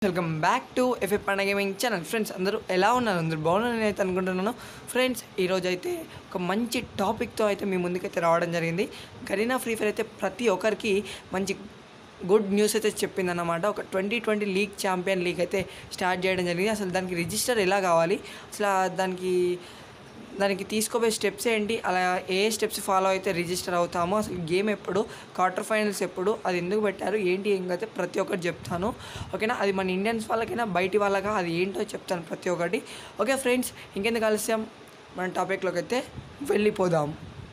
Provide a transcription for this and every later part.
Welcome back to F A Pandaga gaming channel friends అందరూ ఎలా ఉన్నారు అందరూ బాగున్నారని అయితే అనుకుంటున్నాను ఫ్రెండ్స్ ఈరోజు అయితే ఒక మంచి టాపిక్తో అయితే మీ ముందుకైతే రావడం జరిగింది కరీనా ఫ్రీ ఫైర్ అయితే ప్రతి ఒక్కరికి మంచి గుడ్ న్యూస్ అయితే చెప్పిందన్నమాట ఒక twenty twenty league champion league అయితే స్టార్ట్ చేయడం జరిగింది అసలు దానికి రిజిస్టర్ ఎలా కావాలి అసలు ఆ దానికి దానికి తీసుకోబోయే స్టెప్స్ ఏంటి అలా ఏ స్టెప్స్ ఫాలో అయితే రిజిస్టర్ అవుతామో అసలు గేమ్ ఎప్పుడు క్వార్టర్ ఫైనల్స్ ఎప్పుడు అది ఎందుకు పెట్టారు ఏంటి అయితే ప్రతి ఒక్కటి చెప్తాను ఓకేనా అది మన ఇండియన్స్ వాళ్ళకైనా బయటి వాళ్ళగా అది ఏంటో చెప్తాను ప్రతి ఒక్కటి ఓకే ఫ్రెండ్స్ ఇంకెందుకు కలిసాం మన టాపిక్లోకి అయితే వెళ్ళిపోదాం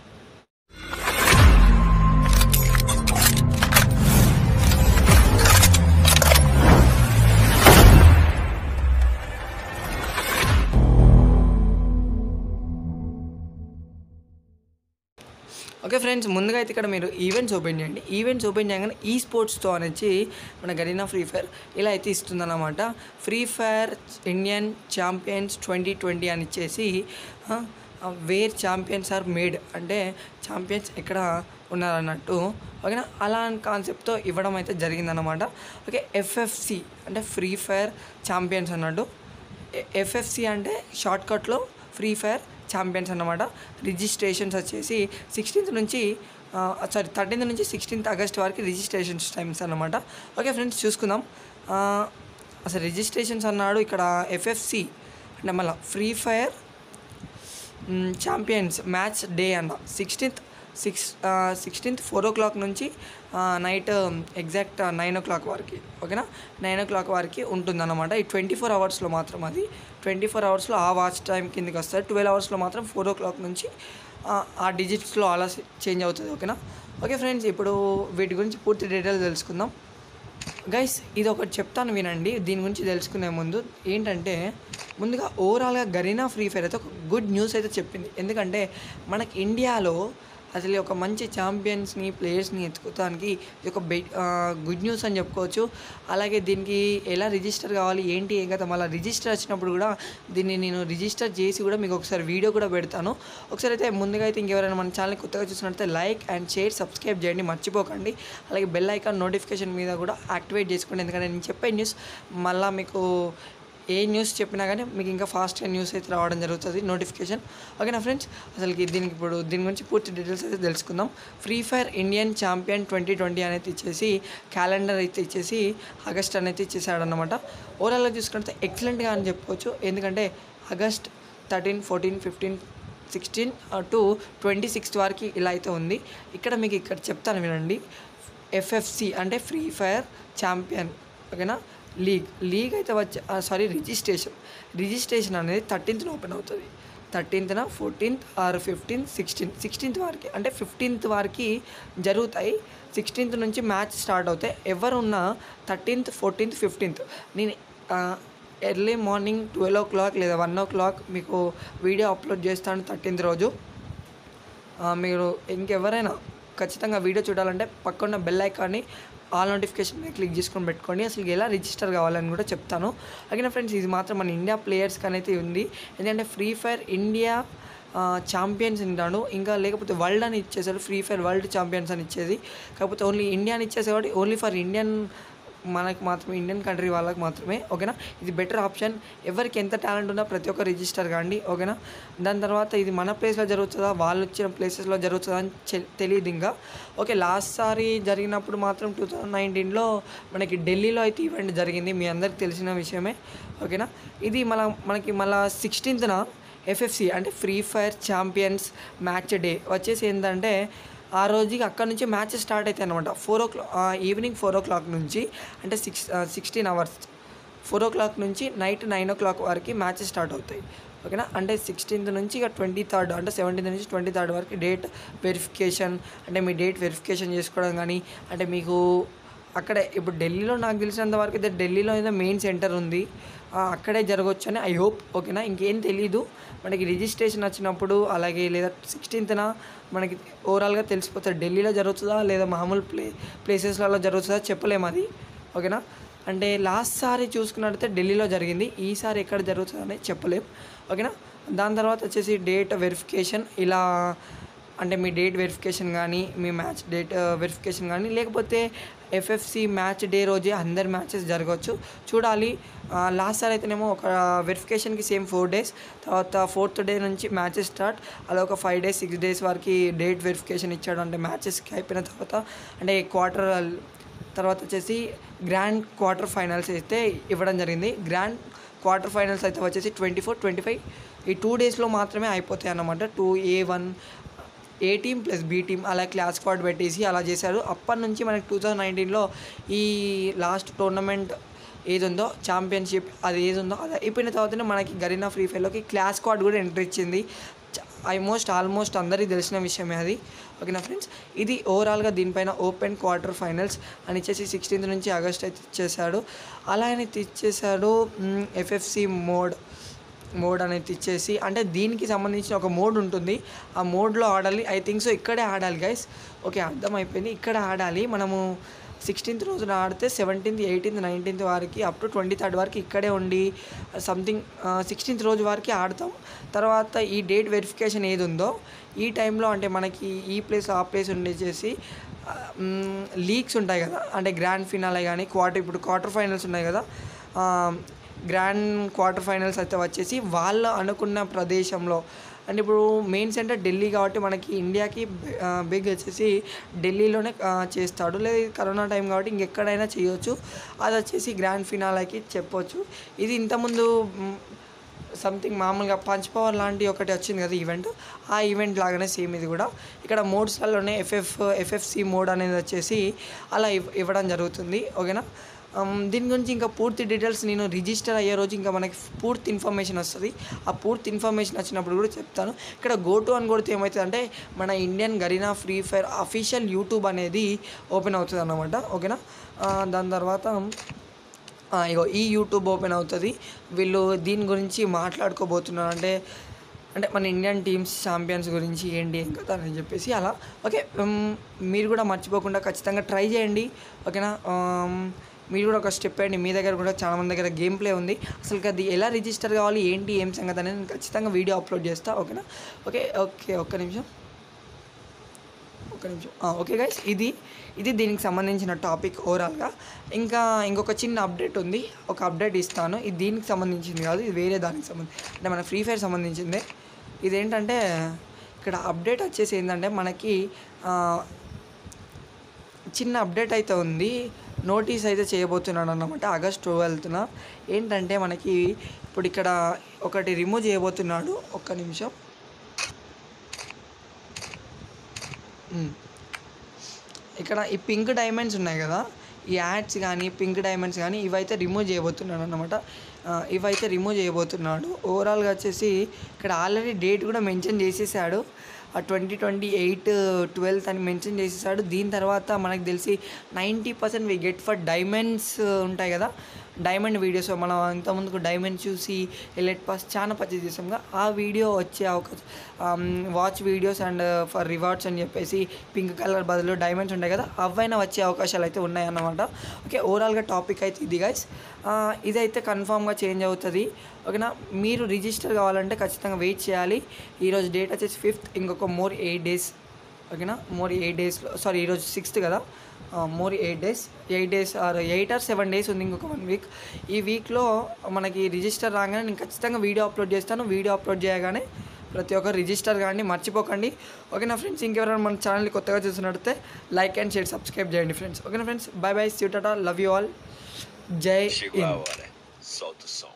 ఓకే ఫ్రెండ్స్ ముందుగా అయితే ఇక్కడ మీరు ఈవెంట్స్ ఓపెన్ చేయండి ఈవెంట్స్ ఓపెన్ చేయగానే ఈ స్పోర్ట్స్తో అనేసి మన గరీనా ఫ్రీ ఫైర్ ఇలా అయితే ఇస్తుందన్నమాట free fire Indian champions twenty twenty అని ఇచ్చేసి వేర్ ఛాంపియన్స్ ఆర్ మేడ్ అంటే ఛాంపియన్స్ ఎక్కడ ఉన్నారన్నట్టు ఓకేనా అలా కాన్సెప్ట్తో ఇవ్వడం అయితే జరిగిందన్నమాట ఓకే ఎఫ్ఎఫ్సి అంటే ఫ్రీ ఫైర్ ఛాంపియన్స్ అన్నట్టు ఎఫ్ఎఫ్సి అంటే షార్ట్కట్లో ఫ్రీ ఫైర్ ఛాంపియన్స్ అన్నమాట రిజిస్ట్రేషన్స్ వచ్చేసి సిక్స్టీన్త్ నుంచి సారీ థర్టీన్త్ నుంచి సిక్స్టీన్త్ ఆగస్ట్ వరకు రిజిస్ట్రేషన్స్ టైమ్స్ అన్నమాట ఓకే ఫ్రెండ్స్ చూసుకుందాం ఆ, అసలు రిజిస్ట్రేషన్స్ అన్నాడు ఇక్కడ ఎఫ్ఎఫ్సి అంటే మళ్ళీ free fire champions match day అన్న sixteenth six sixteenth four o'clock నుంచి night exact nine o'clock వరకు ఓకేనా నైన్ ఓ క్లాక్ వరకు ఉంటుందన్నమాట ఈ ట్వంటీ ఫోర్ అవర్స్లో మాత్రం అది ట్వంటీ ఫోర్ అవర్స్లో ఆ వాచ్ టైం కిందకి వస్తుంది ట్వెల్వ్ అవర్స్లో మాత్రం ఫోర్ ఓ క్లాక్ నుంచి ఆ, ఆ డిజిట్స్లో అలా చేంజ్ అవుతుంది ఓకేనా ఓకే ఫ్రెండ్స్ ఇప్పుడు వీటి గురించి పూర్తి డీటెయిల్స్ తెలుసుకుందాం గైస్ ఇది ఒకటి చెప్తాను వినండి దీని గురించి తెలుసుకునే ముందు ఏంటంటే ముందుగా ఓవరాల్గా గరీనా ఫ్రీ ఫైర్ అయితే ఒక గుడ్ న్యూస్ అయితే చెప్పింది ఎందుకంటే మనకి ఇండియాలో అసలు ఒక మంచి ఛాంపియన్స్ని ప్లేయర్స్ని ఎత్తుకోవడానికి ఇది ఒక బె గుడ్ న్యూస్ అని చెప్పుకోవచ్చు అలాగే దీనికి ఎలా రిజిస్టర్ కావాలి ఏంటి ఏం కదా మళ్ళీ రిజిస్టర్ వచ్చినప్పుడు కూడా దీన్ని నేను రిజిస్టర్ చేసి కూడా మీకు ఒకసారి వీడియో కూడా పెడతాను ఒకసారి అయితే ముందుగా అయితే ఇంకెవరైనా మన ఛానల్ని కొత్తగా చూసినట్లయితే లైక్ అండ్ షేర్ సబ్స్క్రైబ్ చేయండి మర్చిపోకండి అలాగే బెల్ ఐకాన్ నోటిఫికేషన్ మీద కూడా యాక్టివేట్ చేసుకోండి ఎందుకంటే నేను చెప్పే న్యూస్ మళ్ళీ మీకు ఏ న్యూస్ చెప్పినా కానీ మీకు ఇంకా ఫాస్ట్గా న్యూస్ అయితే రావడం జరుగుతుంది నోటిఫికేషన్ ఓకేనా ఫ్రెండ్స్ అసలుకి దీనికి ఇప్పుడు దీని గురించి పూర్తి డీటెయిల్స్ అయితే తెలుసుకుందాం free fire Indian champion twenty twenty అనేది ఇచ్చేసి క్యాలెండర్ అయితే ఇచ్చేసి ఆగస్ట్ అనేది ఇచ్చేసాడు అనమాట ఓవరాల్గా చూసుకుంటే ఎక్సలెంట్గా అని చెప్పుకోవచ్చు ఎందుకంటే August thirteen fourteen fifteen sixteen to twenty sixth వరకు ఇలా అయితే ఉంది ఇక్కడ మీకు ఇక్కడ చెప్తాను వినండి ఎఫ్ఎఫ్సి అంటే ఫ్రీ ఫైర్ ఛాంపియన్ ఓకేనా లీగ్ లీగ్ అయితే వచ్చే సారీ రిజిస్ట్రేషన్ రిజిస్ట్రేషన్ అనేది థర్టీన్త్న ఓపెన్ అవుతుంది థర్టీన్త్న fourteenth or fifteenth sixteenth sixteenth వరకు అంటే ఫిఫ్టీన్త్ వరకు జరుగుతాయి సిక్స్టీన్త్ నుంచి మ్యాచ్ స్టార్ట్ అవుతాయి ఎవరున్నా థర్టీన్త్ ఫోర్టీన్త్ ఫిఫ్టీన్త్ నేను early morning twelve o'clock లేదా వన్ ఓ క్లాక్ మీకు వీడియో అప్లోడ్ చేస్తాను థర్టీన్త్ రోజు ఆ, మీరు ఇంకెవరైనా ఖచ్చితంగా వీడియో చూడాలంటే పక్కన బెల్ ఐకాన్ని ఆల్ నోటిఫికేషన్ మీద క్లిక్ చేసుకొని పెట్టుకోండి అసలు ఎలా రిజిస్టర్ కావాలని కూడా చెప్తాను అలాగే ఫ్రెండ్స్ ఇది మాత్రం మన ఇండియా ప్లేయర్స్కి అయితే ఉంది ఎందుకంటే ఫ్రీ ఫైర్ ఇండియా ఛాంపియన్స్ ఉంటాడు ఇంకా లేకపోతే వరల్డ్ అని ఇచ్చేసాడు ఫ్రీ ఫైర్ వరల్డ్ ఛాంపియన్స్ అని ఇచ్చేది కాకపోతే ఓన్లీ ఇండియా అని ఇచ్చేసి కాబట్టి ఓన్లీ ఫర్ ఇండియన్ మనకి మాత్రమే ఇండియన్ కంట్రీ వాళ్ళకి మాత్రమే ఓకేనా ఇది బెటర్ ఆప్షన్ ఎవరికి ఎంత టాలెంట్ ఉన్నా ప్రతి ఒక్క రిజిస్టర్ కాండి ఓకేనా దాని తర్వాత ఇది మన ప్లేస్లో జరుగుతుందా వాళ్ళు వచ్చిన ప్లేసెస్లో జరుగుతుందా అని చె- తెలియదు ఇంకా ఓకే లాస్ట్ సారి జరిగినప్పుడు మాత్రం టూ థౌజండ్ నైన్టీన్లో మనకి ఢిల్లీలో అయితే ఈవెంట్ జరిగింది మీ అందరికి తెలిసిన విషయమే ఓకేనా ఇది మన మనకి మళ్ళీ సిక్స్టీన్త్న ఎఫ్ఎఫ్సి అంటే free fire champions match day వచ్చేసి ఏంటంటే ఆ రోజుకి అక్కడ నుంచి మ్యాచ్ స్టార్ట్ అవుతాయి అనమాట four o'clock evening four o'clock నుంచి అంటే six sixteen hours four o'clock నుంచి నైట్ నైన్ ఓ క్లాక్ వరకు మ్యాచ్ స్టార్ట్ అవుతాయి ఓకేనా అంటే సిక్స్టీన్త్ నుంచి ఇక ట్వంటీ థర్డ్ అంటే సెవెంటీన్త్ నుంచి ట్వంటీ థర్డ్ వరకు డేట్ వెరిఫికేషన్ అంటే మీ డేట్ వెరిఫికేషన్ చేసుకోవడం కానీ అంటే మీకు అక్కడే ఇప్పుడు ఢిల్లీలో నాకు తెలిసినంత వరకు అయితే ఢిల్లీలో ఏదో మెయిన్ సెంటర్ ఉంది ఆ, అక్కడే జరగవచ్చు అని ఐ హోప్ ఓకేనా ఇంకేం తెలీదు మనకి రిజిస్ట్రేషన్ వచ్చినప్పుడు అలాగే లేదా సిక్స్టీన్త్న మనకి ఓవరాల్గా తెలిసిపోతుంది ఢిల్లీలో జరుగుతుందా లేదా మామూలు ప్లే ప్లేసెస్లలో జరుగుతుందా చెప్పలేము అది ఓకేనా అంటే లాస్ట్ సారి చూసుకున్నట్టయితే ఢిల్లీలో జరిగింది ఈసారి ఎక్కడ జరుగుతుంది అనేది చెప్పలేం ఓకేనా దాని తర్వాత వచ్చేసి డేట్ వెరిఫికేషన్ ఇలా అంటే మీ డేట్ వెరిఫికేషన్ కానీ మీ మ్యాచ్ డేట్ వెరిఫికేషన్ కానీ లేకపోతే ఎఫ్ఎఫ్సి మ్యాచ్ డే రోజే అందరి మ్యాచెస్ జరగవచ్చు చూడాలి లాస్ట్ సార్ అయితేనేమో ఒక వెరిఫికేషన్కి సేమ్ ఫోర్ డేస్ తర్వాత ఫోర్త్ డే నుంచి మ్యాచెస్ స్టార్ట్ అలా ఒక ఫైవ్ డేస్ సిక్స్ డేస్ వరకు డేట్ వెరిఫికేషన్ ఇచ్చాడు అంటే మ్యాచెస్కి అయిపోయిన తర్వాత అంటే క్వార్టర్ తర్వాత వచ్చేసి గ్రాండ్ క్వార్టర్ ఫైనల్స్ అయితే ఇవ్వడం జరిగింది గ్రాండ్ క్వార్టర్ ఫైనల్స్ అయితే వచ్చేసి ట్వంటీ ఫోర్ ట్వంటీ ఫైవ్ ఈ టూ డేస్లో మాత్రమే అయిపోతాయి అన్నమాట two A one A team plus B team అలా క్లాస్ స్క్వాడ్ పెట్టేసి అలా చేశారు అప్పటి నుంచి మనకి టూ థౌజండ్ నైన్టీన్లో ఈ లాస్ట్ టోర్నమెంట్ ఏది ఉందో ఛాంపియన్షిప్ అది ఏది ఉందో అది అయిపోయిన తర్వాతనే మనకి గరీనా ఫ్రీ ఫైర్లోకి క్లాస్ స్క్వాడ్ కూడా ఎంట్రీ ఇచ్చింది ఆల్మోస్ట్ ఆల్మోస్ట్ అందరికీ తెలిసిన విషయమే అది ఓకేనా ఫ్రెండ్స్ ఇది ఓవరాల్గా దీనిపైన ఓపెన్ క్వార్టర్ ఫైనల్స్ అని ఇచ్చేసి సిక్స్టీన్త్ నుంచి ఆగస్ట్ అయితే ఇచ్చేసాడు అలా ఆయన ఇచ్చేసాడు ఎఫ్ఎఫ్సి మోడ్ మోడ్ అనేది ఇచ్చేసి అంటే దీనికి సంబంధించిన ఒక మోడ్ ఉంటుంది ఆ మోడ్లో ఆడాలి ఐ థింక్ సో ఇక్కడే ఆడాలి గైస్ ఓకే అర్థమైపోయింది ఇక్కడ ఆడాలి మనము సిక్స్టీన్త్ రోజున ఆడితే సెవెంటీన్త్ ఎయిటీన్త్ నైన్టీన్త్ వరకు అప్ టు ట్వంటీ థర్డ్ వరకు ఇక్కడే ఉండి సంథింగ్ సిక్స్టీన్త్ రోజు వరకు ఆడతాం తర్వాత ఈ డేట్ వెరిఫికేషన్ ఏది ఉందో ఈ టైంలో అంటే మనకి ఈ ప్లేస్ ఆ ప్లేస్ ఉండేసేసి లీగ్స్ ఉంటాయి కదా అంటే గ్రాండ్ ఫినాలే కానీ క్వార్టర్ ఇప్పుడు క్వార్టర్ ఫైనల్స్ ఉన్నాయి కదా ఆ, గ్రాండ్ క్వార్టర్ ఫైనల్స్ అయితే వచ్చేసి వాళ్ళు అనుకున్న ప్రదేశంలో అంటే ఇప్పుడు మెయిన్ సెంటర్ ఢిల్లీ కాబట్టి మనకి ఇండియాకి బిగ్ వచ్చేసి ఢిల్లీలోనే ఆ, చేస్తాడు లేదా ఇది కరోనా టైం కాబట్టి ఇంకెక్కడైనా చేయొచ్చు అది వచ్చేసి గ్రాండ్ ఫినాలకి చెప్పొచ్చు ఇది ఇంతకుముందు మ్, సంథింగ్ మామూలుగా పంచ్ పవర్ లాంటి ఒకటి వచ్చింది కదా ఈవెంట్ ఆ ఈవెంట్ లాగానే సేమ్ ఇది కూడా ఇక్కడ మోడ్స్లలోనే ఎఫ్ఎఫ్ ఎఫ్ఎఫ్సి మోడ్ అనేది వచ్చేసి అలా ఇవ్- ఇవ్వడం జరుగుతుంది ఓకేనా Um, దీని గురించి ఇంకా పూర్తి డీటెయిల్స్ నేను రిజిస్టర్ అయ్యే రోజు ఇంకా మనకి పూర్తి ఇన్ఫర్మేషన్ వస్తుంది ఆ పూర్తి ఇన్ఫర్మేషన్ వచ్చినప్పుడు కూడా చెప్తాను ఇక్కడ గో టు అని కొడితే ఏమవుతుంది అంటే మన Indian Garena free fire official YouTube అనేది ఓపెన్ అవుతుంది అన్నమాట ఓకేనా ఆ, దాని తర్వాత ఆ, ఇగో ఈ యూట్యూబ్ ఓపెన్ అవుతుంది వీళ్ళు దీని గురించి మాట్లాడుకోబోతున్నారు అంటే అంటే మన ఇండియన్ టీమ్స్ ఛాంపియన్స్ గురించి ఏంటి ఏం కదా అని చెప్పేసి అలా ఓకే ఉమ్, మీరు కూడా మర్చిపోకుండా ఖచ్చితంగా ట్రై చేయండి ఓకేనా ఆమ్, మీరు కూడా ఒక స్టెప్ వేయండి మీ దగ్గర కూడా చాలా మంది దగ్గర గేమ్ ప్లే ఉంది అసలు అది ఎలా రిజిస్టర్ కావాలి ఏంటి ఏం సంగతి అనేది నేను ఖచ్చితంగా వీడియో అప్లోడ్ చేస్తా ఓకేనా ఓకే ఓకే ఒక్క నిమిషం ఒక్క నిమిషం ఆ, ఓకే గైస్ ఇది ఇది దీనికి సంబంధించిన టాపిక్ ఓవరాల్గా ఇంకా ఇంకొక చిన్న అప్డేట్ ఉంది ఒక అప్డేట్ ఇస్తాను ఇది దీనికి సంబంధించింది కాదు ఇది వేరే దానికి సంబంధించి అంటే మన ఫ్రీ ఫైర్ సంబంధించిందే ఇదేంటంటే ఇక్కడ అప్డేట్ వచ్చేసి ఏంటంటే మనకి ఆ, చిన్న అప్డేట్ అయితే ఉంది నోటీస్ అయితే చేయబోతున్నాడు అన్నమాట ఆగస్ట్ ట్వెల్త్న ఏంటంటే మనకి ఇప్పుడు ఇక్కడ ఒకటి రిమూవ్ చేయబోతున్నాడు ఒక్క నిమిషం ఉమ్. ఇక్కడ ఈ పింక్ డైమండ్స్ ఉన్నాయి కదా ఈ యాడ్స్ కానీ పింక్ డైమండ్స్ కానీ ఇవైతే రిమూవ్ చేయబోతున్నాడు అనమాట ఇవైతే రిమూవ్ చేయబోతున్నాడు ఓవరాల్గా వచ్చేసి ఇక్కడ ఆల్రెడీ డేట్ కూడా మెన్షన్ చేసేసాడు ఆ ట్వంటీ ట్వంటీ ఎయిట్ ట్వెల్త్ అని మెన్షన్ చేసేసాడు దీని తర్వాత మనకు తెలిసి ninety percent we get for diamonds ఉంటాయి కదా డైమండ్ వీడియోస్ మనం ఇంతకుముందుకు డైమండ్ చూసి ఎలెట్ పాస్ చాలా పర్చేస్ చేసాం కదా ఆ వీడియో వచ్చే అవకాశం watch videos and for rewards అని చెప్పేసి పింక్ కలర్ బదులు డైమండ్స్ ఉంటాయి కదా అవైనా వచ్చే అవకాశాలు అయితే ఉన్నాయన్నమాట ఓకే ఓవరాల్గా టాపిక్ అయితే ఇది గైస్ ఇదైతే కన్ఫామ్గా చేంజ్ అవుతుంది ఓకేనా మీరు రిజిస్టర్ కావాలంటే ఖచ్చితంగా వెయిట్ చేయాలి ఈరోజు డేట్ వచ్చేసి ఫిఫ్త్ ఇంకొక మోర్ ఎయిట్ డేస్ ఓకేనా మోర్ ఎయిట్ డేస్లో సారీ ఈరోజు సిక్స్త్ కదా more eight days eight days or eight or seven days ఉంది ఇంకొక వన్ వీక్ ఈ వీక్లో మనకి రిజిస్టర్ రాగానే నేను ఖచ్చితంగా వీడియో అప్లోడ్ చేస్తాను వీడియో అప్లోడ్ చేయగానే ప్రతి ఒక్కరు రిజిస్టర్ కానీ మర్చిపోకండి ఓకేనా ఫ్రెండ్స్ ఇంకెవరైనా మన ఛానల్ని కొత్తగా చూసినట్టే లైక్ అండ్ షేర్ సబ్స్క్రైబ్ చేయండి ఫ్రెండ్స్ ఓకేనా ఫ్రెండ్స్ బాయ్ బాయ్ సీటా లవ్ యూ ఆల్ జై Chegou a హింద్ hora. Solta o som.